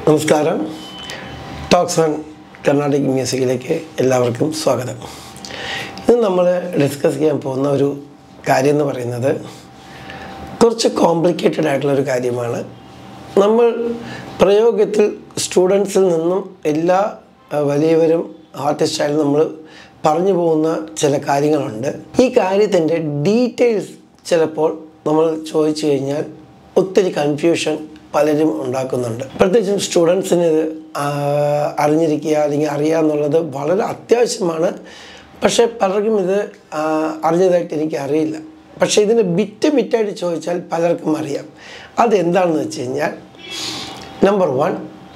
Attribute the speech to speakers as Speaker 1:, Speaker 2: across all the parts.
Speaker 1: നമസ്കാരം talks on Carnatic മ്യൂസിക്കിലേക്ക് എല്ലാവർക്കും സ്വാഗതം ഇന്ന് നമ്മൾ ഡിസ്കസ് ചെയ്യാൻ പോകുന്ന ഒരു കാര്യം എന്ന് പറയുന്നത് കുറച്ച് കോംപ്ലിക്കേറ്റഡ് ആയിട്ടുള്ള ഒരു കാര്യമാണ് നമ്മൾ പ്രയോഗത്തിൽ സ്റ്റുഡൻസിൽ നിന്നും എല്ലാ അഹ്, വലിയവരും ആർട്ടിസ്റ്റായാലും നമ്മൾ പറഞ്ഞു പോകുന്ന ചില കാര്യങ്ങളുണ്ട് ഈ കാര്യത്തിൻ്റെ ഡീറ്റെയിൽസ് ചിലപ്പോൾ നമ്മൾ ചോദിച്ചു കഴിഞ്ഞാൽ ഒത്തിരി കൺഫ്യൂഷൻ പലരും ഉണ്ടാക്കുന്നുണ്ട് പ്രത്യേകിച്ചും സ്റ്റുഡൻസിന് ഇത് ആ, അറിഞ്ഞിരിക്കുക അല്ലെങ്കിൽ അറിയുക എന്നുള്ളത് വളരെ അത്യാവശ്യമാണ് പക്ഷേ പലർക്കും ഇത് ആ, അറിഞ്ഞതായിട്ട് എനിക്ക് അറിയില്ല പക്ഷേ ഇതിന് ബിറ്റ് ബിറ്റായിട്ട് ചോദിച്ചാൽ പലർക്കും അറിയാം അതെന്താണെന്ന് വെച്ച് കഴിഞ്ഞാൽ number one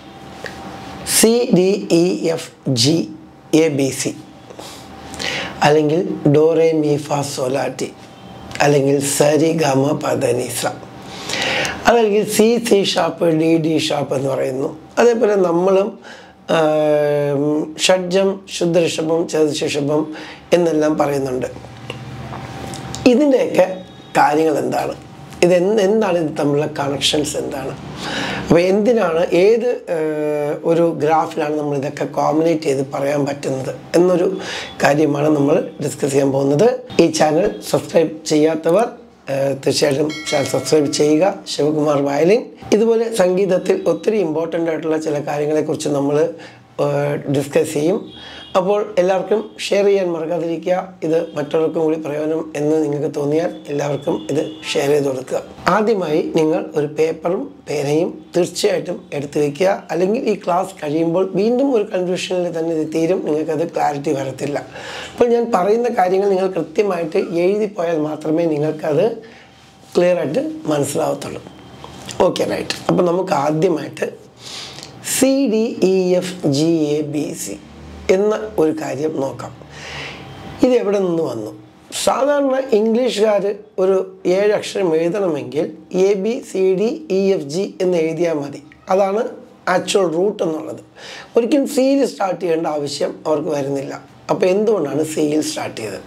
Speaker 1: C D E F G A B C അല്ലെങ്കിൽ ഡോറെ മീ ഫ സോലാറ്റി അല്ലെങ്കിൽ സരി ഗമ പദനിസ അതല്ലെങ്കിൽ C C sharp D D sharp എന്ന് പറയുന്നു അതേപോലെ നമ്മളും ആം, ഷഡ്ജം ശുദ്ധഋഷഭം ചതുശിഷഭം എന്നെല്ലാം പറയുന്നുണ്ട് ഇതിൻ്റെയൊക്കെ കാര്യങ്ങൾ എന്താണ് ഇത് എന്ത് എന്താണ് ഇത് തമ്മിലുള്ള കണക്ഷൻസ് എന്താണ് അപ്പോൾ എന്തിനാണ് ഏത് ഏഹ്, ഒരു ഗ്രാഫിലാണ് നമ്മൾ ഇതൊക്കെ കോമ്പിനേറ്റ് ചെയ്ത് പറയാൻ പറ്റുന്നത് എന്നൊരു കാര്യമാണ് നമ്മൾ ഡിസ്കസ് ചെയ്യാൻ പോകുന്നത് ഈ ചാനൽ സബ്സ്ക്രൈബ് ചെയ്യാത്തവർ ഏഹ്, തീർച്ചയായിട്ടും ചാനൽ സബ്സ്ക്രൈബ് ചെയ്യുക ശിവകുമാർ വയലിൻ ഇതുപോലെ സംഗീതത്തിൽ ഒത്തിരി ഇമ്പോർട്ടൻ്റ് ആയിട്ടുള്ള ചില കാര്യങ്ങളെക്കുറിച്ച് നമ്മൾ ഡിസ്കസ് ചെയ്യും അപ്പോൾ എല്ലാവർക്കും ഷെയർ ചെയ്യാൻ മറക്കാതിരിക്കുക ഇത് മറ്റുള്ളവർക്കും കൂടി പ്രയോജനം എന്ന് നിങ്ങൾക്ക് തോന്നിയാൽ എല്ലാവർക്കും ഇത് ഷെയർ ചെയ്ത് കൊടുക്കുക ആദ്യമായി നിങ്ങൾ ഒരു പേപ്പറും പേനയും തീർച്ചയായിട്ടും എടുത്തു വയ്ക്കുക അല്ലെങ്കിൽ ഈ ക്ലാസ് കഴിയുമ്പോൾ വീണ്ടും ഒരു കൺഫ്യൂഷനിൽ തന്നെ ഇത് തീരും നിങ്ങൾക്കത് ക്ലാരിറ്റി വരത്തില്ല അപ്പോൾ ഞാൻ പറയുന്ന കാര്യങ്ങൾ നിങ്ങൾ കൃത്യമായിട്ട് എഴുതി പോയാൽ മാത്രമേ നിങ്ങൾക്കത് ക്ലിയർ ആയിട്ട് മനസ്സിലാവത്തുള്ളൂ ഓക്കെ റൈറ്റ് അപ്പോൾ നമുക്ക് ആദ്യമായിട്ട് C D E F G A B C എന്ന ഒരു കാര്യം നോക്കാം ഇത് എവിടെ നിന്ന് വന്നു സാധാരണ ഇംഗ്ലീഷുകാർ ഒരു ഏഴ് അക്ഷരം എഴുതണമെങ്കിൽ A B C D E F G എന്ന് എഴുതിയാൽ മതി അതാണ് ആക്ച്വൽ റൂട്ട് എന്നുള്ളത് ഒരിക്കലും സിയിൽ സ്റ്റാർട്ട് ചെയ്യേണ്ട ആവശ്യം അവർക്ക് വരുന്നില്ല അപ്പോൾ എന്തുകൊണ്ടാണ് സിയിൽ സ്റ്റാർട്ട് ചെയ്തത്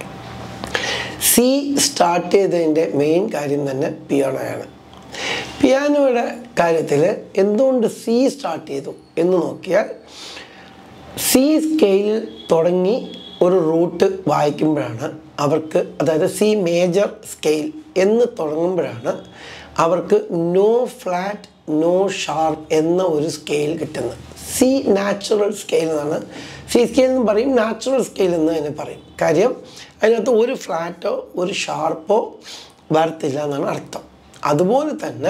Speaker 1: സി സ്റ്റാർട്ട് ചെയ്തതിൻ്റെ മെയിൻ കാര്യം തന്നെ പിയാനോയാണ് പിയാനോയുടെ കാര്യത്തിൽ എന്തുകൊണ്ട് സി സ്റ്റാർട്ട് ചെയ്തു എന്ന് നോക്കിയാൽ സി സ്കെയിലിൽ തുടങ്ങി ഒരു റൂട്ട് വായിക്കുമ്പോഴാണ് അവർക്ക് അതായത് സി മേജർ സ്കെയിൽ എന്ന് തുടങ്ങുമ്പോഴാണ് അവർക്ക് നോ ഫ്ലാറ്റ് നോ ഷാർപ്പ് എന്ന ഒരു സ്കെയിൽ കിട്ടുന്നത് സി നാച്ചുറൽ സ്കെയിൽ എന്നാണ് സി സ്കെയിൽ എന്ന് പറയും നാച്ചുറൽ സ്കെയിൽ എന്ന് തന്നെ പറയും കാര്യം അതിനകത്ത് ഒരു ഫ്ലാറ്റോ ഒരു ഷാർപ്പോ വരത്തില്ല എന്നാണ് അർത്ഥം അതുപോലെ തന്നെ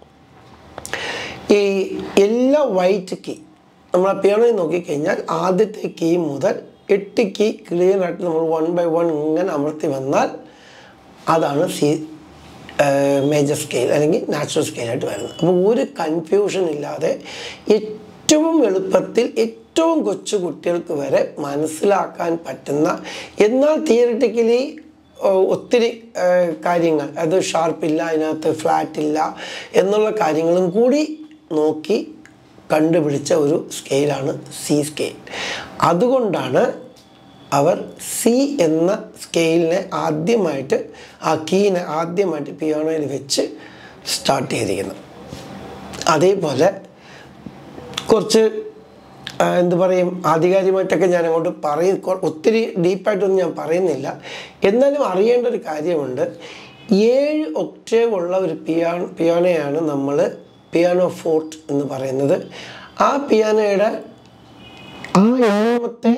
Speaker 1: ഈ എല്ലാ വൈറ്റ് കീ നമ്മൾ പിയാനോയിൽ നോക്കിക്കഴിഞ്ഞാൽ ആദ്യത്തെ കീ മുതൽ എട്ട് കീ ക്ലിയർ ആയിട്ട് നമ്മൾ വൺ ബൈ വൺ ഇങ്ങനെ അമർത്തി വന്നാൽ അതാണ് സി മേജർ സ്കെയിൽ അല്ലെങ്കിൽ നാച്ചുറൽ സ്കെയിലായിട്ട് വരുന്നത് അപ്പോൾ ഒരു കൺഫ്യൂഷൻ ഇല്ലാതെ ഏറ്റവും എളുപ്പത്തിൽ ഏറ്റവും കൊച്ചു കുട്ടികൾക്ക് വരെ മനസ്സിലാക്കാൻ പറ്റുന്ന എന്നാൽ തിയറിറ്റിക്കലി ഒത്തിരി ഏഹ്, കാര്യങ്ങൾ അത് ഷാർപ്പില്ല അതിനകത്ത് ഫ്ലാറ്റ് ഇല്ല എന്നുള്ള കാര്യങ്ങളും കൂടി നോക്കി കണ്ടുപിടിച്ച ഒരു സ്കെയിലാണ് സി സ്കെയിൽ അതുകൊണ്ടാണ് അവർ സി എന്ന സ്കെയിലിനെ ആദ്യമായിട്ട് ആ കീനെ ആദ്യമായിട്ട് പിയാനോയിൽ വെച്ച് സ്റ്റാർട്ട് ചെയ്തിരിക്കുന്നത് അതേപോലെ കുറച്ച് ആ, എന്ത് പറയും ആധികാരികമായിട്ടൊക്കെ ഞാൻ അങ്ങോട്ട് പറയും കൊ- ഒത്തിരി ഡീപ്പായിട്ടൊന്നും ഞാൻ പറയുന്നില്ല എന്നാലും അറിയേണ്ട ഒരു കാര്യമുണ്ട് ഏഴ് ഒക്ടേവ് ഉള്ള ഒരു പിയാനോ പിയാനോയാണ് നമ്മൾ പിയാനോ ഫോർട്ട് എന്ന് പറയുന്നത് ആ പിയാനോയുടെ ആ ഏഴാമത്തെ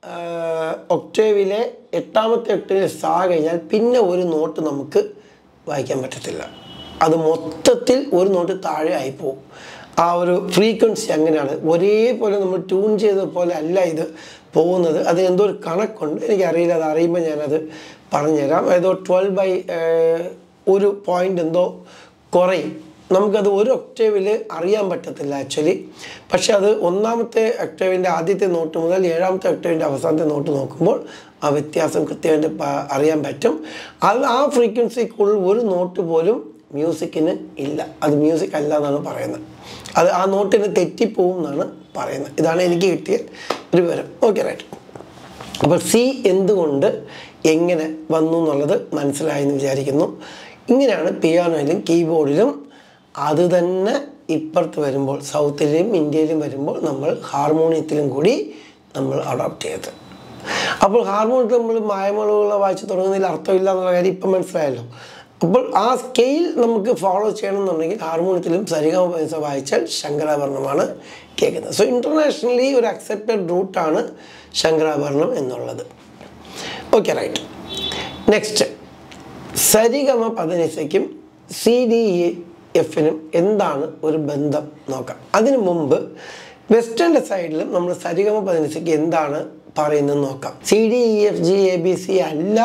Speaker 1: ഒക്ടേവിലെ എട്ടാമത്തെ ഒക്ടേവിലെ സാ കഴിഞ്ഞാൽ പിന്നെ ഒരു നോട്ട് നമുക്ക് വായിക്കാൻ പറ്റത്തില്ല അത് മൊത്തത്തിൽ ഒരു നോട്ട് താഴെ ആയിപ്പോവും ആ ഒരു ഫ്രീക്വൻസി അങ്ങനെയാണ് ഒരേപോലെ നമ്മൾ ട്യൂൺ ചെയ്ത പോലെ അല്ല ഇത് പോകുന്നത് അത് എന്തോ ഒരു കണക്കുണ്ട് എനിക്കറിയില്ല അത് അറിയുമ്പോൾ ഞാനത് പറഞ്ഞുതരാം ഏതോ ട്വൽവ് ബൈ ഒരു പോയിൻ്റ് എന്തോ കുറയും നമുക്കത് ഒരു ഒക്ടേവിൽ അറിയാൻ പറ്റത്തില്ല ആക്ച്വലി പക്ഷെ അത് ഒന്നാമത്തെ ഒക്ടേവിൻ്റെ ആദ്യത്തെ നോട്ട് മുതൽ ഏഴാമത്തെ ഒക്ടേവിൻ്റെ അവസാനത്തെ നോട്ട് നോക്കുമ്പോൾ ആ വ്യത്യാസം കൃത്യമായിട്ട് പ- അറിയാൻ പറ്റും അത് ആ ഫ്രീക്വൻസിക്കുള്ളിൽ ഒരു നോട്ട് പോലും മ്യൂസിക്കിന് ഇല്ല അത് മ്യൂസിക് അല്ല എന്നാണ് പറയുന്നത് അത് ആ നോട്ടിന് തെറ്റിപ്പോവും എന്നാണ് പറയുന്നത് ഇതാണ് എനിക്ക് കിട്ടിയ ഒരു വിവരം ഓക്കെ റൈറ്റ് അപ്പോൾ സി എന്തുകൊണ്ട് എങ്ങനെ വന്നു എന്നുള്ളത് മനസ്സിലായെന്ന് വിചാരിക്കുന്നു ഇങ്ങനെയാണ് പിയാനോയിലും കീബോർഡിലും അത് തന്നെ ഇപ്പുറത്ത് വരുമ്പോൾ സൗത്തിലും ഇന്ത്യയിലും വരുമ്പോൾ നമ്മൾ ഹാർമോണിയത്തിലും കൂടി നമ്മൾ അഡോപ്റ്റ് ചെയ്തത് അപ്പോൾ ഹാർമോണിയത്തിൽ നമ്മൾ മായമളവുകളെ വായിച്ച് തുടങ്ങുന്നതിൽ അർത്ഥമില്ല എന്നുള്ള കാര്യം ഇപ്പം മനസ്സിലായല്ലോ അപ്പോൾ ആ സ്കെയിൽ നമുക്ക് ഫോളോ ചെയ്യണമെന്നുണ്ടെങ്കിൽ ഹാർമോണിയത്തിലും സരിഗമ പൈസ വായിച്ചാൽ ശങ്കരാഭരണമാണ് കേൾക്കുന്നത് സോ ഇൻ്റർനാഷണലി ഒരു അക്സെപ്റ്റഡ് റൂട്ടാണ് ശങ്കരാഭരണം എന്നുള്ളത് ഓക്കെ റൈറ്റ് നെക്സ്റ്റ് സരിഗമ പതിനിസയ്ക്കും സി ഡി ഇ എഫിനും എന്താണ് ഒരു ബന്ധം നോക്കാം അതിനു മുമ്പ് വെസ്റ്റേണിൻ്റെ സൈഡിലും നമ്മൾ സരിഗമ പതിനിസയ്ക്ക് എന്താണ് പറയുന്നത് നോക്കാം C D E F G A B C അല്ല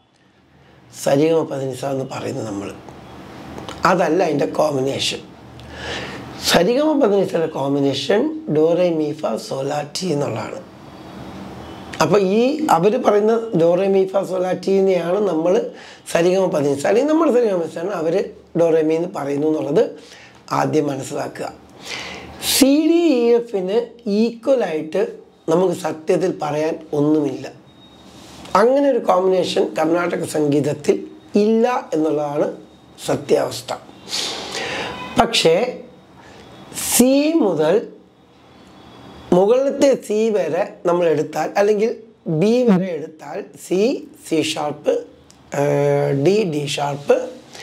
Speaker 1: സരിഗമ പതിനിസ എന്ന് പറയുന്നത് നമ്മൾ അതല്ല അതിൻ്റെ കോമ്പിനേഷൻ സരിഗമ പതിനിസയുടെ കോമ്പിനേഷൻ ഡോറെ മീഫ സോലാറ്റി എന്നുള്ളതാണ് അപ്പോൾ ഈ അവർ പറയുന്ന ഡോറേമി ഫസോലാറ്റീനെയാണ് നമ്മൾ സരിഗമ പതിനിസ അല്ലെങ്കിൽ നമ്മൾ സരിഗമ പതിനിസാണ് അവർ ഡോറേമി എന്ന് പറയുന്നു എന്നുള്ളത് ആദ്യം മനസ്സിലാക്കുക സി ഡി ഇ എഫിന് ഈക്വലായിട്ട് നമുക്ക് സത്യത്തിൽ പറയാൻ ഒന്നുമില്ല അങ്ങനെ ഒരു കോമ്പിനേഷൻ കർണാടക സംഗീതത്തിൽ ഇല്ല എന്നുള്ളതാണ് സത്യാവസ്ഥ പക്ഷേ സി മുതൽ മുകളിലത്തെ സി വരെ നമ്മൾ എടുത്താൽ അല്ലെങ്കിൽ ബി വരെ എടുത്താൽ C C sharp D D sharp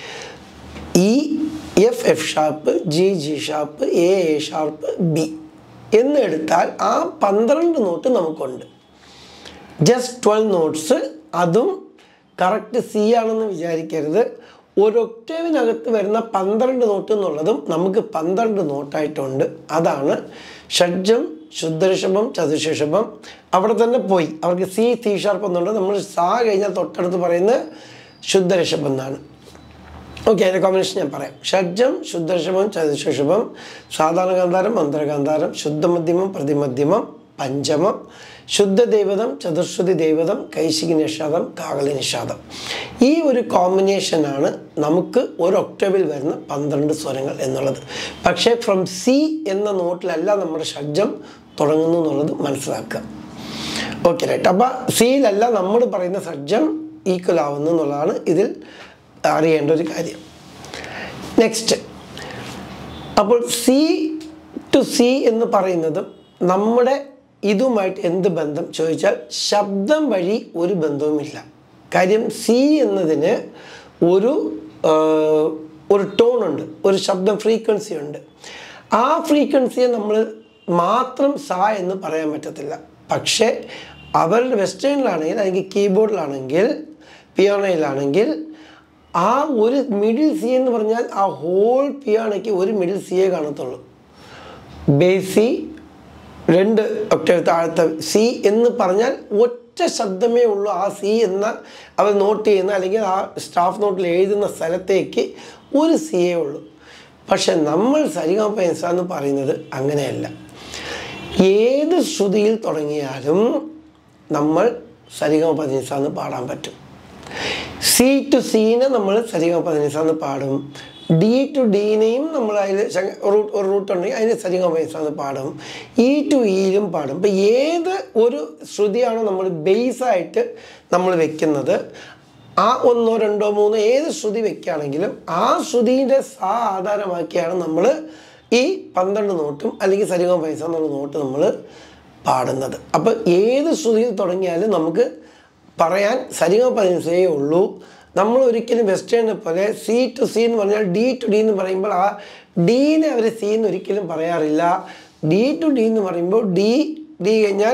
Speaker 1: E F F sharp G G sharp A A sharp B എന്ന് എടുത്താൽ ആ പന്ത്രണ്ട് നോട്ട് നമുക്കുണ്ട് ജസ്റ്റ് ട്വൽവ് നോട്ട്സ് അതും കറക്റ്റ് സി ആണെന്ന് വിചാരിക്കരുത് ഒരു ഒക്ടേവിനകത്ത് വരുന്ന പന്ത്രണ്ട് നോട്ട് എന്നുള്ളതും നമുക്ക് പന്ത്രണ്ട് നോട്ടായിട്ടുണ്ട് അതാണ് ഷഡ്ജം ശുദ്ധഋഷഭം ചതുശൃഷഭം അവിടെ തന്നെ പോയി അവർക്ക് സി സി ഷാർപ്പ് എന്നുണ്ട് നമ്മൾ സാ കഴിഞ്ഞാൽ തൊട്ടടുത്ത് പറയുന്നത് ശുദ്ധഋഷഭം എന്നാണ് ഓക്കെ അതിൻ്റെ കോമ്പിനേഷൻ ഞാൻ പറയാം ഷഡ്ജം ശുദ്ധഋഷഭം ചതുശൃഷഭം സാധാരണ ഗാന്ധാരം മന്ത്രഗാന്ധാരം ശുദ്ധമധ്യമം പ്രതിമധ്യമം പഞ്ചമം ശുദ്ധ ദൈവതം ചതുർശ്രുതി ദൈവതം കൈശികി നിഷാദം കാകളി നിഷാദം ഈ ഒരു കോമ്പിനേഷനാണ് നമുക്ക് ഒരു ഒക്ടോബിൽ വരുന്ന പന്ത്രണ്ട് സ്വരങ്ങൾ എന്നുള്ളത് പക്ഷേ ഫ്രം സി എന്ന നോട്ടിലല്ല നമ്മുടെ ഷഡ്ജം തുടങ്ങുന്നു എന്നുള്ളത് മനസ്സിലാക്കുക ഓക്കെ റൈറ്റ് അപ്പോൾ സിയിലല്ല നമ്മൾ പറയുന്ന ഷഡ്ജം ഈക്വൽ ആവുന്നു എന്നുള്ളതാണ് ഇതിൽ അറിയേണ്ട ഒരു കാര്യം നെക്സ്റ്റ് അപ്പോൾ സി ടു സി എന്ന് പറയുന്നതും നമ്മുടെ ഇതുമായിട്ട് എന്ത് ബന്ധം ചോദിച്ചാൽ ശബ്ദം വഴി ഒരു ബന്ധവുമില്ല കാര്യം സി എന്നതിന് ഒരു ആ, ഒരു ടോൺ ഉണ്ട് ഒരു ശബ്ദം ഫ്രീക്വൻസി ഉണ്ട് ആ ഫ്രീക്വൻസിയെ നമ്മൾ മാത്രം സ എന്ന് പറയാൻ പറ്റത്തില്ല പക്ഷേ അവരുടെ വെസ്റ്റേണിലാണെങ്കിൽ അല്ലെങ്കിൽ കീബോർഡിലാണെങ്കിൽ പിയാനോയിലാണെങ്കിൽ ആ ഒരു മിഡിൽ സി എന്ന് പറഞ്ഞാൽ ആ ഹോൾ പിയാനോയ്ക്ക് ഒരു മിഡിൽ സിയെ കാണത്തുള്ളൂ ബേസി രണ്ട് ഒക്ടേവ് താഴത്തെ സി എന്ന് പറഞ്ഞാൽ ഒറ്റ ശബ്ദമേ ഉള്ളൂ ആ സി എന്ന അവർ നോട്ട് ചെയ്യുന്ന അല്ലെങ്കിൽ ആ സ്റ്റാഫ് നോട്ടിൽ എഴുതുന്ന സ്ഥലത്തേക്ക് ഒരു സിയേ ഉള്ളൂ പക്ഷെ നമ്മൾ സരിഗമപയസ എന്ന് പറയുന്നത് അങ്ങനെയല്ല ഏത് ശ്രുതിയിൽ തുടങ്ങിയാലും നമ്മൾ സരിഗമ പതിനിസ എന്ന് പാടാൻ പറ്റും സി ടു സീനെ നമ്മൾ സരിഗമ പതിനിസ എന്ന് പാടും ഡി ടു ഡീനെയും നമ്മൾ അതിൽ റൂട്ട് ഒരു റൂട്ട് ഉണ്ടെങ്കിൽ അതിന് സരിഗമ പതിനിസ എന്ന് പാടും ഇ ടു ഇയിലും പാടും ഇപ്പം ഏത് ഒരു ശ്രുതിയാണോ നമ്മൾ ബേസായിട്ട് നമ്മൾ വെക്കുന്നത് ആ ഒന്നോ രണ്ടോ മൂന്നോ ഏത് ശ്രുതി വെക്കുകയാണെങ്കിലും ആ ശ്രുതിയുടെ സാ ആധാരമാക്കിയാണ് നമ്മൾ ഈ പന്ത്രണ്ട് നോട്ടും അല്ലെങ്കിൽ സരിഗമ പൈസ എന്നുള്ള നോട്ട് നമ്മൾ പാടുന്നത് അപ്പോൾ ഏത് ശ്രുതിയിൽ തുടങ്ങിയാലും നമുക്ക് പറയാൻ സരിഗമ പതിനഞ്ചേ ഉള്ളൂ നമ്മൾ ഒരിക്കലും വെസ്റ്റേണിനെ പോലെ സി ടു സി എന്ന് പറഞ്ഞാൽ ഡി ടു ഡി എന്ന് പറയുമ്പോൾ ആ ഡീനെ അവർ സി എന്ന് ഒരിക്കലും പറയാറില്ല ഡി ടു ഡി എന്ന് പറയുമ്പോൾ ഡി ഡി കഴിഞ്ഞാൽ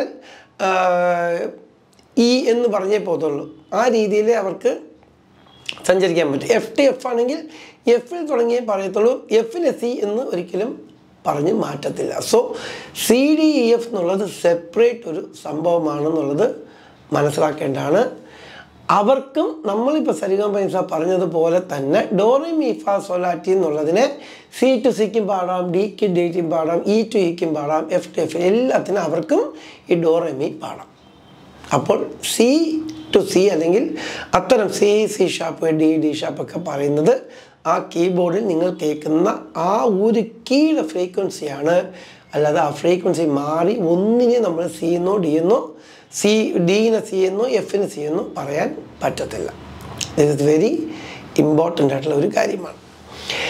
Speaker 1: ഇ എന്ന് പറഞ്ഞേ പോകത്തുള്ളൂ ആ രീതിയിൽ അവർക്ക് സഞ്ചരിക്കാൻ പറ്റും എഫ് ടി എഫ് ആണെങ്കിൽ എഫിൽ തുടങ്ങിയേ പറയത്തുള്ളൂ എഫിലെ സി എന്ന് ഒരിക്കലും പറഞ്ഞ് മാറ്റത്തില്ല so C D E F എന്നുള്ളത് സെപ്പറേറ്റ് ഒരു സംഭവമാണെന്നുള്ളത് മനസ്സിലാക്കേണ്ടതാണ് അവർക്കും നമ്മളിപ്പോൾ സരിഗം പൈസ പറഞ്ഞതുപോലെ തന്നെ ഡോറി മീഫ സൊലാറ്റി എന്നുള്ളതിനെ സി ടു സിക്കും പാടാം ഡിക്ക് ഡിക്കും പാടാം ഇ ടു ഇക്കും പാടാം എഫ് ടു എഫ് എല്ലാത്തിനും അവർക്കും ഈ ഡോറമി പാടാം അപ്പോൾ സി ടു സി അല്ലെങ്കിൽ അത്തരം C C sharp D D sharp ഒക്കെ പറയുന്നത് ആ കീബോർഡിൽ നിങ്ങൾ കേൾക്കുന്ന ആ ഒരു കീയുടെ ഫ്രീക്വൻസിയാണ് അല്ലാതെ ആ ഫ്രീക്വൻസി മാറി ഒന്നിനെ നമ്മൾ സി എന്നോ ഡി എന്നോ സി ഡിനെ സി എന്നോ എഫിന് സി എന്നോ പറയാൻ പറ്റത്തില്ല ദിസ് ഇസ് വെരി ഇമ്പോർട്ടൻ്റ് ആയിട്ടുള്ള ഒരു കാര്യമാണ്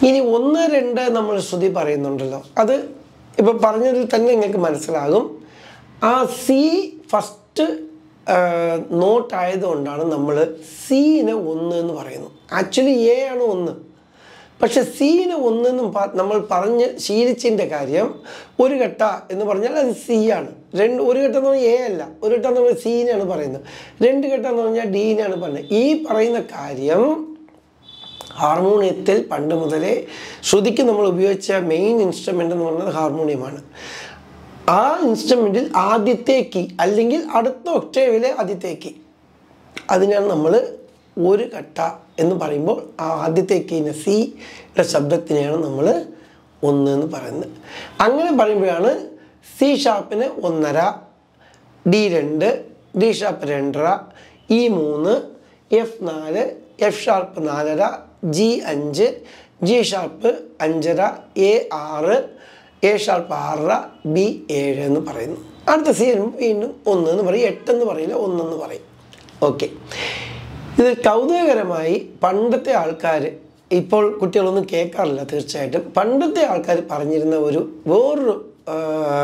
Speaker 1: ഇനി ഒന്ന് രണ്ട് നമ്മൾ ശ്രുതി പറയുന്നുണ്ടല്ലോ അത് ഇപ്പം പറഞ്ഞതിൽ തന്നെ നിങ്ങൾക്ക് മനസ്സിലാകും ആ സി ഫസ്റ്റ് നോട്ട് ആയതുകൊണ്ടാണ് നമ്മൾ സീനെ ഒന്ന് എന്ന് പറയുന്നത് ആക്ച്വലി എ ആണ് ഒന്ന് പക്ഷെ സീന് ഒന്നെന്നും പ- നമ്മൾ പറഞ്ഞ് ശീലിച്ചതിൻ്റെ കാര്യം ഒരു ഘട്ട എന്ന് പറഞ്ഞാൽ അത് സി ആണ് രണ്ട് ഒരു ഘട്ടം എന്ന് പറഞ്ഞാൽ എ അല്ല ഒരു ഘട്ടം എന്ന് പറഞ്ഞാൽ സീനാണ് പറയുന്നത് രണ്ട് ഘട്ടം എന്ന് പറഞ്ഞാൽ ഡീനാണ് പറയുന്നത് ഈ പറയുന്ന കാര്യം ഹാർമോണിയത്തിൽ പണ്ട് മുതലേ ശ്രുതിക്ക് നമ്മൾ ഉപയോഗിച്ച മെയിൻ ഇൻസ്ട്രുമെൻ്റ് എന്ന് പറയുന്നത് ഹാർമോണിയമാണ് ആ ഇൻസ്ട്രുമെൻറ്റിൽ ആദ്യത്തെ കീ അല്ലെങ്കിൽ അടുത്ത ഒക്ടേവിലെ ആദ്യത്തെ കീ അതിനാണ് നമ്മൾ ഒരു കട്ട എന്ന് പറയുമ്പോൾ ആ ആദ്യത്തെ കീനെ സിയുടെ ശബ്ദത്തിനെയാണ് നമ്മൾ ഒന്ന് എന്ന് പറയുന്നത് അങ്ങനെ പറയുമ്പോഴാണ് സി ഷാർപ്പിന് ഒന്നര ഡി രണ്ട് ഡി ഷാർപ്പ് രണ്ടര ഇ മൂന്ന് എഫ് നാല് എഫ് ഷാർപ്പ് നാലര ജി അഞ്ച് ജി ഷാർപ്പ് അഞ്ചര എ ആറ് എ ഷാർപ്പ് ആറര ബി ഏഴ് എന്ന് പറയുന്നു അടുത്ത സി വരുമ്പോൾ വീണ്ടും ഒന്ന് എന്ന് പറയും എട്ടെന്ന് പറയില്ല ഒന്നെന്ന് പറയും ഓക്കെ ഇത് കൗതുകകരമായി പണ്ടത്തെ ആൾക്കാർ ഇപ്പോൾ കുട്ടികളൊന്നും കേൾക്കാറില്ല തീർച്ചയായിട്ടും പണ്ടത്തെ ആൾക്കാർ പറഞ്ഞിരുന്ന ഒരു വേറൊരു ആ,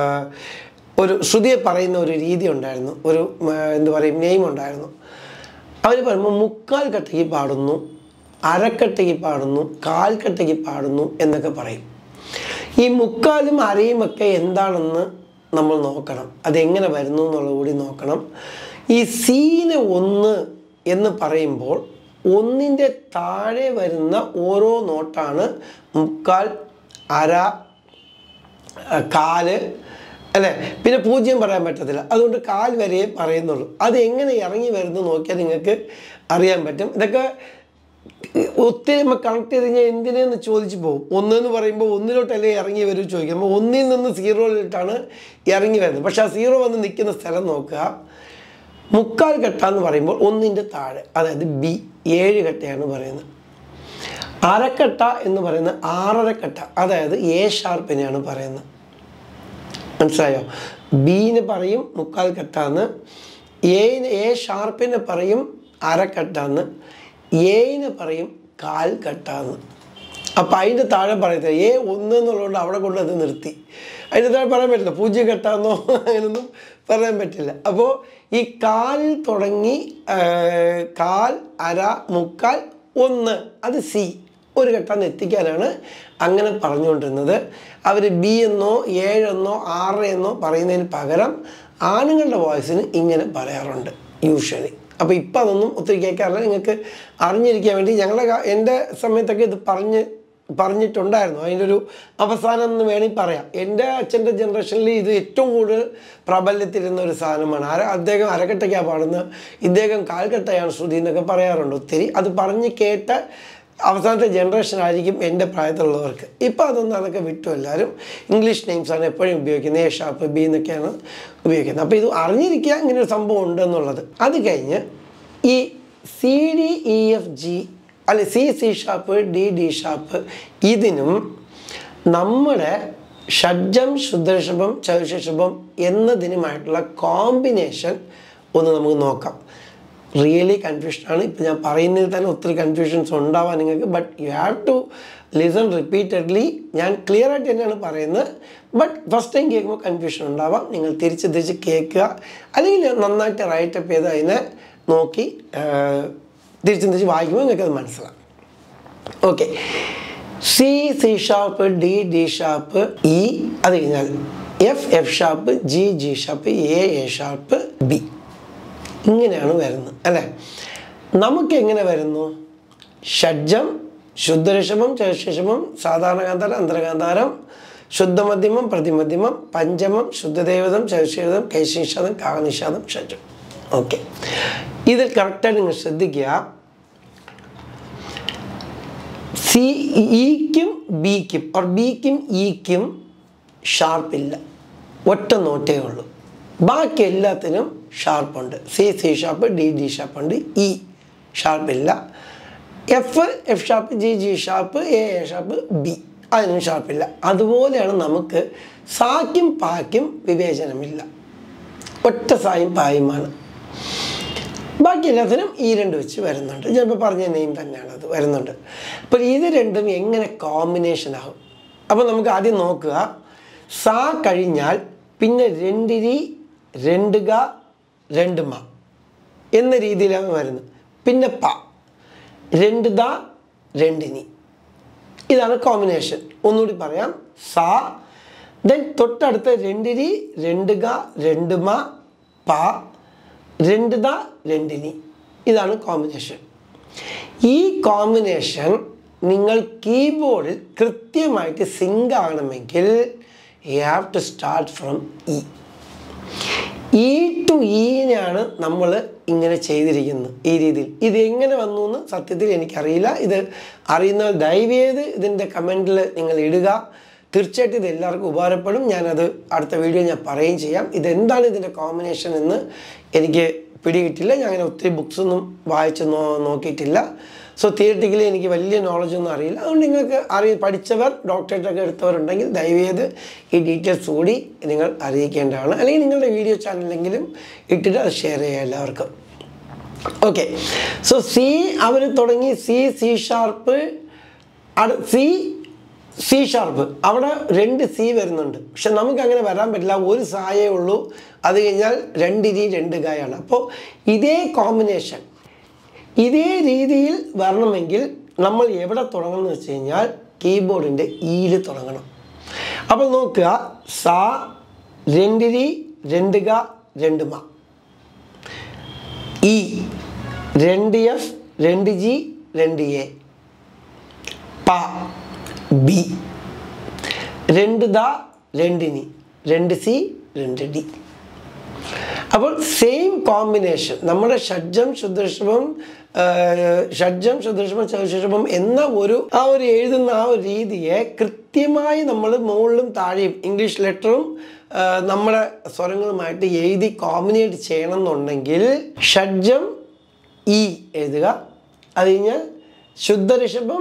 Speaker 1: ഒരു ശ്രുതിയെ പറയുന്ന ഒരു രീതി ഉണ്ടായിരുന്നു ഒരു ആ, എന്ത് പറയും നെയിം ഉണ്ടായിരുന്നു അവർ പറയുമ്പോൾ മുക്കാൽ കട്ടയ്ക്ക് പാടുന്നു അരക്കട്ടയ്ക്ക് പാടുന്നു കാൽക്കട്ടയ്ക്ക് പാടുന്നു എന്നൊക്കെ പറയും ഈ മുക്കാലും അരയും ഒക്കെ എന്താണെന്ന് നമ്മൾ നോക്കണം അതെങ്ങനെ വരുന്നു എന്നുള്ളത് കൂടി നോക്കണം ഈ സീന് ഒന്ന് എന്ന് പറയുമ്പോൾ ഒന്നിൻ്റെ താഴെ വരുന്ന ഓരോ നോട്ടാണ് മുക്കാൽ അര ആ, കാല് അല്ലേ പിന്നെ പൂജ്യം പറയാൻ പറ്റത്തില്ല അതുകൊണ്ട് കാൽ വരെയേ പറയുന്നുള്ളൂ അത് എങ്ങനെ ഇറങ്ങി വരുന്നു നോക്കിയാൽ നിങ്ങൾക്ക് അറിയാൻ പറ്റും ഇതൊക്കെ ഒത്തിരി നമ്മൾ കണക്ട് ചെയ്ത് കഴിഞ്ഞാൽ എന്തിനെന്ന് ചോദിച്ചു പോകും ഒന്നെന്ന് പറയുമ്പോൾ ഒന്നിലോട്ടല്ലേ ഇറങ്ങി വരും ചോദിക്കും അപ്പോൾ ഒന്നിൽ നിന്ന് സീറോയിലിട്ടാണ് ഇറങ്ങി വരുന്നത് പക്ഷെ ആ സീറോ വന്ന് നിൽക്കുന്ന സ്ഥലം നോക്കുക മുക്കാൽ കെട്ട എന്ന് പറയുമ്പോൾ ഒന്നിൻ്റെ താഴെ അതായത് ബി ഏഴ് കെട്ടയാണ് പറയുന്നത് അരക്കട്ട എന്ന് പറയുന്നത് ആറര കെട്ട അതായത് എ ഷാർപ്പിനെയാണ് പറയുന്നത് മനസ്സിലായോ ബീന് പറയും മുക്കാൽ കെട്ടാന്ന് എന് എ ഷാർപ്പിന് പറയും അരക്കട്ടാന്ന് എന് പറയും കാൽ കട്ടാന്ന് അപ്പം അതിൻ്റെ താഴെ പറയത്തില്ല എ ഒന്ന് എന്നുള്ളതുകൊണ്ട് അവിടെ കൊണ്ട് അത് നിർത്തി അതിൻ്റെ താഴെ പറയാൻ പറ്റില്ല പൂജ്യം കെട്ടാന്നോ അങ്ങനൊന്നും പറയാൻ പറ്റില്ല അപ്പോൾ ഈ കാൽ തുടങ്ങി ആ, കാൽ അര മുക്കാൽ ഒന്ന് അത് സി ഒരു ഘട്ടം എത്തിക്കാനാണ് അങ്ങനെ പറഞ്ഞുകൊണ്ടിരുന്നത് അവർ ബി എന്നോ ഏഴെന്നോ ആറ് എന്നോ പറയുന്നതിന് പകരം ആണുങ്ങളുടെ വോയിസിന് ഇങ്ങനെ പറയാറുണ്ട് യൂഷ്വലി അപ്പോൾ ഇപ്പം അതൊന്നും ഒത്തിരി കേൾക്കാറില്ല നിങ്ങൾക്ക് അറിഞ്ഞിരിക്കാൻ വേണ്ടി ഞങ്ങളുടെ കാ- എൻ്റെ സമയത്തൊക്കെ ഇത് പറഞ്ഞ് പറഞ്ഞിട്ടുണ്ടായിരുന്നു അതിൻ്റെ ഒരു അവസാനം എന്ന് വേണമെങ്കിൽ പറയാം എൻ്റെ അച്ഛൻ്റെ ജനറേഷനിൽ ഇത് ഏറ്റവും കൂടുതൽ പ്രാബല്യത്തിരുന്ന ഒരു സാധനമാണ് ആര അദ്ദേഹം അരക്കെട്ടയ്ക്കാണ് പാടുന്നത് ഇദ്ദേഹം കാൽക്കെട്ടയാണ് ശ്രുതി എന്നൊക്കെ പറയാറുണ്ട് ഒത്തിരി അത് പറഞ്ഞ് കേട്ട അവസാനത്തെ ജനറേഷൻ ആയിരിക്കും എൻ്റെ പ്രായത്തിലുള്ളവർക്ക് ഇപ്പോൾ അതൊന്നും അതൊക്കെ വിട്ടു എല്ലാവരും ഇംഗ്ലീഷ് നെയിംസാണ് എപ്പോഴും ഉപയോഗിക്കുന്നത് എ ഷാപ്പ് ബി എന്നൊക്കെയാണ് ഉപയോഗിക്കുന്നത് അപ്പോൾ ഇത് അറിഞ്ഞിരിക്കുക ഇങ്ങനെ ഒരു സംഭവം ഉണ്ട് എന്നുള്ളത് അത് കഴിഞ്ഞ് ഈ C D E F G അല്ലെ C C sharp D D sharp ഇതിനും നമ്മുടെ ഷഡ്ജം ശുദ്ധഋഷഭം ചതുഷഭം എന്നതിനുമായിട്ടുള്ള കോമ്പിനേഷൻ ഒന്ന് നമുക്ക് നോക്കാം റിയലി കൺഫ്യൂഷനാണ് ഇപ്പം ഞാൻ പറയുന്നതിൽ തന്നെ ഒത്തിരി കൺഫ്യൂഷൻസ് ഉണ്ടാവാൻ നിങ്ങൾക്ക് but you have to listen repeatedly ഞാൻ ക്ലിയർ ആയിട്ട് തന്നെയാണ് പറയുന്നത് ബട്ട് ഫസ്റ്റ് ടൈം കേൾക്കുമ്പോൾ കൺഫ്യൂഷൻ ഉണ്ടാവാം നിങ്ങൾ തിരിച്ച് തിരിച്ച് കേൾക്കുക അല്ലെങ്കിൽ നന്നായിട്ട് റൈറ്റപ്പ് ചെയ്ത് അതിനെ നോക്കി തിരിച്ച് തിരിച്ച് വായിക്കുമ്പോൾ നിങ്ങൾക്ക് അത് മനസ്സിലാവും okay C C sharp D D sharp E അത് കഴിഞ്ഞാൽ F F sharp G G sharp A A sharp B ഇങ്ങനെയാണ് വരുന്നത് അല്ലേ നമുക്ക് എങ്ങനെ വരുന്നു ഷഡ്ജം ശുദ്ധഋഷഭം ചതുഷഭം സാധാരണ കാന്താരം അന്തരകാന്താരം ശുദ്ധമധ്യമം പ്രതിമധ്യമം പഞ്ചമം ശുദ്ധദേവതം ചതുഷേവതം കൈശിഷാദം കാകനിഷാദം ഷഡ്ജം ഓക്കെ ഇതിൽ കറക്റ്റായിട്ട് നിങ്ങൾ ശ്രദ്ധിക്കുക സി ഇക്കും ബിക്കും ഓർ ബിക്കും ഇക്കും ഷാർപ്പില്ല ഒറ്റ നോട്ടേ ഉള്ളൂ ബാക്കി എല്ലാത്തിനും ഷാർപ്പുണ്ട് C C sharp D D ഷാർപ്പുണ്ട് ഇ ഷാർപ്പില്ല F F sharp G G sharp A A sharp B അതിനും ഷാർപ്പില്ല അതുപോലെയാണ് നമുക്ക് സാക്കും പാക്കും വിവേചനമില്ല ഒറ്റ സായും പായുമാണ് ബാക്കി എല്ലാത്തിനും ഈ രണ്ട് വെച്ച് വരുന്നുണ്ട് ഞാനിപ്പോൾ പറഞ്ഞ നെയിം തന്നെയാണ് അത് വരുന്നുണ്ട് അപ്പോൾ ഇത് രണ്ടും എങ്ങനെ കോമ്പിനേഷൻ ആകും അപ്പോൾ നമുക്ക് ആദ്യം നോക്കുക സാ കഴിഞ്ഞാൽ പിന്നെ രണ്ടിരി രണ്ട് ഗ രണ്ട് മ എന്ന രീതിയിലാണ് വരുന്നത് പിന്നെ പ രണ്ട് ദ രണ്ടിനി ഇതാണ് കോമ്പിനേഷൻ ഒന്നുകൂടി പറയാം സാ ദെൻ തൊട്ടടുത്ത രണ്ടിരി രണ്ട് ഗ രണ്ട് മ പ രണ്ട് ദ രണ്ടിനി ഇതാണ് കോമ്പിനേഷൻ ഈ കോമ്പിനേഷൻ നിങ്ങൾ കീബോർഡിൽ കൃത്യമായിട്ട് സിങ്ക് ആകണമെങ്കിൽ you have to start from E E to ഇനാണ് നമ്മൾ ഇങ്ങനെ ചെയ്തിരിക്കുന്നത് ഈ രീതിയിൽ ഇത് എങ്ങനെ വന്നു എന്ന് സത്യത്തിൽ എനിക്കറിയില്ല ഇത് അറിയുന്നവർ ദയവ് ചെയ്ത് ഇതിൻ്റെ കമൻറ്റിൽ നിങ്ങൾ ഇടുക തീർച്ചയായിട്ടും ഇത് എല്ലാവർക്കും ഉപകാരപ്പെടും ഞാനത് അടുത്ത വീഡിയോ ഞാൻ പറയുകയും ചെയ്യാം ഇതെന്താണ് ഇതിൻ്റെ കോമ്പിനേഷൻ എന്ന് എനിക്ക് പിടികിട്ടില്ല ഞാൻ അങ്ങനെ ഒത്തിരി ബുക്സ് ഒന്നും വായിച്ച് നോ നോക്കിയിട്ടില്ല സോ തിയററ്റിക്കലി എനിക്ക് വലിയ നോളജ് ഒന്നും അറിയില്ല അതുകൊണ്ട് നിങ്ങൾക്ക് അറിയ പഠിച്ചവർ ഡോക്ടറേറ്റ് ഒക്കെ എടുത്തവരുണ്ടെങ്കിൽ ദയവ് ചെയ്ത് ഈ ഡീറ്റെയിൽസ് കൂടി നിങ്ങൾ അറിയിക്കേണ്ടതാണ് അല്ലെങ്കിൽ നിങ്ങളുടെ വീഡിയോ ചാനലിലെങ്കിലും ഇട്ടിട്ട് അത് ഷെയർ ചെയ്യുക എല്ലാവർക്കും ഓക്കെ സോ സി അവർ തുടങ്ങി C C sharp C C sharp അവിടെ രണ്ട് സി വരുന്നുണ്ട് പക്ഷെ നമുക്ക് അങ്ങനെ വരാൻ പറ്റില്ല ഒരു സായേ ഉള്ളൂ അത് കഴിഞ്ഞാൽ രണ്ടിരി രണ്ട് ഗായാണ് അപ്പോൾ ഇതേ കോമ്പിനേഷൻ ഇതേ രീതിയിൽ വരണമെങ്കിൽ നമ്മൾ എവിടെ തുടങ്ങണം എന്ന് വെച്ച് കഴിഞ്ഞാൽ കീബോർഡിൻ്റെ ഈയിൽ തുടങ്ങണം അപ്പോൾ നോക്കുക സാ രണ്ടിരി രണ്ട് ഗ രണ്ട് മ ഇ രണ്ട് എഫ് രണ്ട് ജി രണ്ട് എ പ ബി രണ്ട് ദ രണ്ടിനി രണ്ട് സി രണ്ട് ഡി അപ്പോൾ സെയിം കോമ്പിനേഷൻ നമ്മുടെ ഷഡ്ജം ശുദ്ധഋഷഭം ഷഡ്ജം ശുദ്ധഋഷഭം ചതുർഷഭം എന്ന ഒരു ആ ഒരു എഴുതുന്ന ആ ഒരു രീതിയെ കൃത്യമായി നമ്മൾ മുകളിലും താഴെയും ഇംഗ്ലീഷ് ലെറ്ററും നമ്മുടെ സ്വരങ്ങളുമായിട്ട് എഴുതി കോമ്പിനേറ്റ് ചെയ്യണം എന്നുണ്ടെങ്കിൽ ഷഡ്ജം ഇ എഴുതുക അത് കഴിഞ്ഞാൽ ശുദ്ധഋഷഭം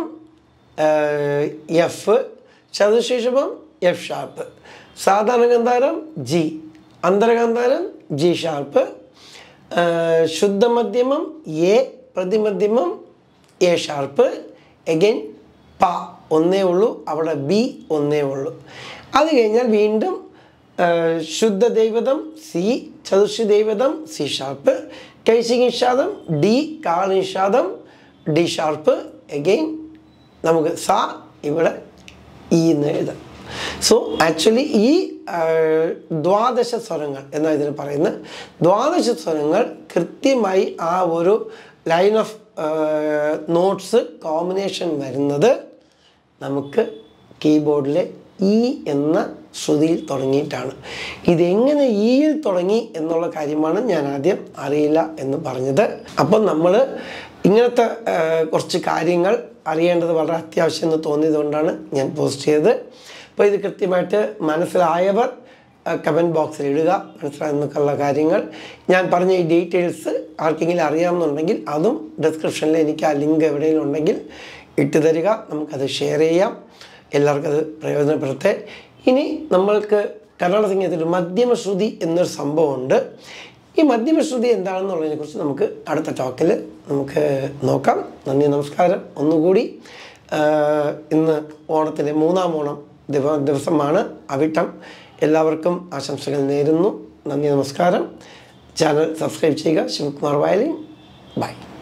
Speaker 1: എഫ് ചതുർശേഷഭം എഫ് ഷാർപ്പ് സാധാരണ ഗന്ധാരം ജി അന്തരഗന്ധാരം ജി ഷാർപ്പ് ശുദ്ധമധ്യമം എ പ്രതിമധ്യമം എ ഷാർപ്പ് എഗെയിൻ പ ഒന്നേ ഉള്ളൂ അവിടെ ബി ഒന്നേ ഉള്ളൂ അത് കഴിഞ്ഞാൽ വീണ്ടും ശുദ്ധ ദൈവതം സി ചതുർഷി ദൈവതം സി ഷാർപ്പ് കൈശിക നിഷാദം ഡി കാൾ നിഷാദം ഡി ഷാർപ്പ് എഗെയിൻ നമുക്ക് സ ഇവിടെ ഇ എന്ന് എഴുതാം സോ ആക്ച്വലി ഈ ദ്വാദശ സ്വരങ്ങൾ എന്നാണ് ഇതിന് പറയുന്നത് ദ്വാദശ സ്വരങ്ങൾ കൃത്യമായി ആ ഒരു ലൈൻ ഓഫ് നോട്ട്സ് കോമ്പിനേഷൻ വരുന്നത് നമുക്ക് കീബോർഡിലെ ഇ എന്ന ശ്രുതിയിൽ തുടങ്ങിയിട്ടാണ് ഇതെങ്ങനെ ഇയിൽ തുടങ്ങി എന്നുള്ള കാര്യമാണ് ഞാൻ ആദ്യം അറിയില്ല എന്ന് പറഞ്ഞത് അപ്പം നമ്മൾ ഇങ്ങനത്തെ കുറച്ച് കാര്യങ്ങൾ അറിയേണ്ടത് വളരെ അത്യാവശ്യം എന്ന് തോന്നിയതുകൊണ്ടാണ് ഞാൻ പോസ്റ്റ് ചെയ്തത് അപ്പോൾ ഇത് കൃത്യമായിട്ട് മനസ്സിലായവർ കമൻറ്റ് ബോക്സിൽ ഇടുക മനസ്സിലായെന്നൊക്കെയുള്ള കാര്യങ്ങൾ ഞാൻ പറഞ്ഞ ഈ ഡീറ്റെയിൽസ് ആർക്കെങ്കിലും അറിയാമെന്നുണ്ടെങ്കിൽ അതും ഡിസ്ക്രിപ്ഷനിൽ എനിക്ക് ആ ലിങ്ക് എവിടെയെങ്കിലും ഉണ്ടെങ്കിൽ ഇട്ട് തരിക നമുക്കത് ഷെയർ ചെയ്യാം എല്ലാവർക്കും അത് പ്രയോജനപ്പെടുത്തേ ഇനി നമ്മൾക്ക് കർണാടക സംഗീതത്തിൽ മധ്യമശ്രുതി എന്നൊരു സംഭവമുണ്ട് ഈ മധ്യമശ്രുതി എന്താണെന്നുള്ളതിനെക്കുറിച്ച് നമുക്ക് അടുത്ത ടോക്കിൽ നമുക്ക് നോക്കാം നന്ദി നമസ്കാരം ഒന്നുകൂടി ഇന്ന് ഓണത്തിൻ്റെ മൂന്നാം ഓണം ദിവ ദിവസമാണ് അവിട്ടം എല്ലാവർക്കും ആശംസകൾ നേരുന്നു നന്ദി നമസ്കാരം ചാനൽ സബ്സ്ക്രൈബ് ചെയ്യുക ശിവകുമാർ വയലിൻ ബൈ